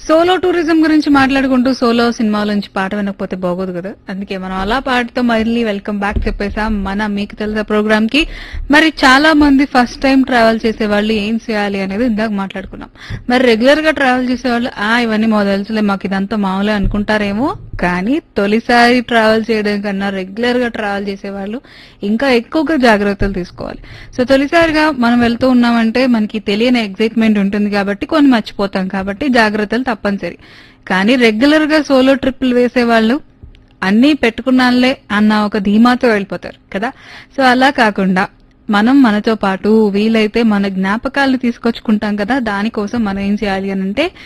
solo tourism గురించి మాట్లాడుకుంటూ solo సినిమాల నుంచి పాట వినకపోతే బాగోదు కదా అందుకే మనం అలా పాటతో మళ్ళీ వెల్కమ్ బ్యాక్ చెప్పేసాం మన మీకు తెలుసా ప్రోగ్రామ్ కి మరి చాలా మంది ఫస్ట్ టైం ట్రావెల్ చేసే వాళ్ళు ఏం చేయాలి అనేది ఇందాక మాట్లాడుకున్నాం మరి రెగ్యులర్ గా ట్రావెల్ చేసే వాళ్ళు ఆ ఇవన్నీ మా తెలుసులే మాకు ఇదంతా మామూలే అనుకుంటారేమో కానీ తొలిసారి ట్రావెల్ చేయడం కన్నా రెగ్యులర్ గా ట్రావెల్ చేసే వాళ్ళు ఇంకా ఎక్కువగా జాగ్రత్తలు తీసుకోవాలి సో తొలిసారిగా మనం వెళ్తూ ఉన్నామంటే మనకి తెలియని ఎగ్జైట్మెంట్ ఉంటుంది కాబట్టి కొన్ని మర్చిపోతాం కాబట్టి జాగ్రత్తలు తప్పనిసరి కానీ రెగ్యులర్ గా సోలో ట్రిప్పులు వేసే వాళ్ళు అన్నీ పెట్టుకున్నానులే అన్న ఒక ధీమాతో వెళ్ళిపోతారు కదా సో అలా కాకుండా మనం మనతో పాటు వీలైతే మన జ్ఞాపకాలను తీసుకొచ్చుకుంటాం కదా దానికోసం మనం ఏం చేయాలి అని అంటే